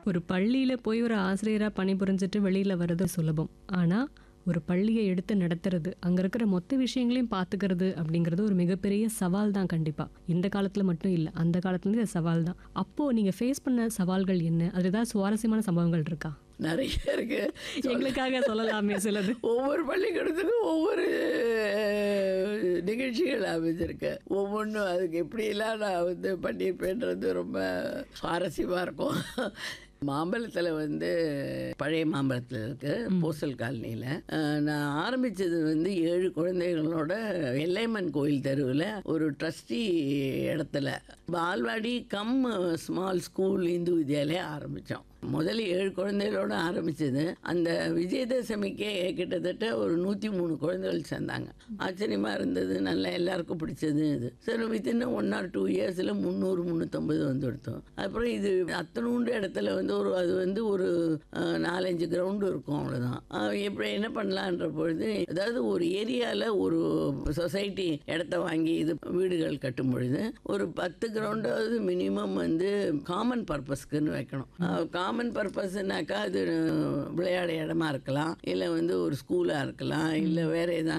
ஒரு பள்ளியில போய் ஒரு ஆசிரியரா பணிபுரிஞ்சுட்டு வெளியில வர்றது சுலபம் ஆனா ஒரு பள்ளியை எடுத்து நடத்துறது அங்க இருக்கிற மொத்த விஷயங்களையும் பாத்துக்கிறது அப்படிங்கிறது ஒரு மிகப்பெரிய சவால் தான் கண்டிப்பா இந்த காலத்துல மட்டும் இல்ல அந்த காலத்துல இருந்து சவால் தான் அப்போ நீங்க ஃபேஸ் பண்ண சவால்கள் என்ன அது ஏதாவது சுவாரஸ்யமான சம்பவங்கள் இருக்கா நிறைய இருக்கு எங்களுக்காக சொல்லலாமே சிலது ஒவ்வொரு பள்ளிக்கூடத்துக்கும் ஒவ்வொரு அஹ், நிகழ்ச்சிகள் அமைஞ்சிருக்கு ஒவ்வொன்றும் அதுக்கு எப்படியெல்லாம் நான் வந்து பண்ணியிருப்பேன்றது ரொம்ப சுவாரஸ்யமாக இருக்கும் மாம்பழத்தில் வந்து பழைய மாம்பழத்தில் இருக்கு பூசல் காலனியில் நான் ஆரம்பித்தது வந்து ஏழு குழந்தைகளோட எல்லைமன் கோயில் தெருவில் ஒரு ட்ரஸ்டி இடத்துல balwadi cum small school Hindu Vidyalaya ஆரம்பித்தோம் முதல்ல ஏழு குழந்தைகளோட ஆரம்பிச்சது அந்த விஜயதசமிக்கே கிட்டத்தட்ட ஒரு நூற்றி மூணு குழந்தைகள் சேர்ந்தாங்க ஆச்சரியமாக இருந்தது நல்லா எல்லாருக்கும் பிடிச்சது இது சரி வித்தின் ஒன் ஆர் டூ இயர்ஸில் முந்நூறு முந்நூற்றம்பது வந்து எடுத்தோம் அப்புறம் இது அத்தனூண்டு இடத்துல வந்து ஒரு அது வந்து ஒரு அஹ், நாலஞ்சு கிரவுண்டு இருக்கும் அவ்வளோதான் எப்படி என்ன பண்ணலான்ற பொழுது அதாவது ஒரு ஏரியாவில் ஒரு சொசைட்டி இடத்த வாங்கி இது வீடுகள் கட்டும் பொழுது ஒரு பத்து கிரவுண்டாவது மினிமம் வந்து காமன் பர்பஸ்க்குன்னு வைக்கணும் காமன் பர்பஸ்னாக்கா அது விளையாட இடமா இருக்கலாம் இல்லை வந்து ஒரு ஸ்கூலாக இருக்கலாம் இல்லை வேற ஏதாவது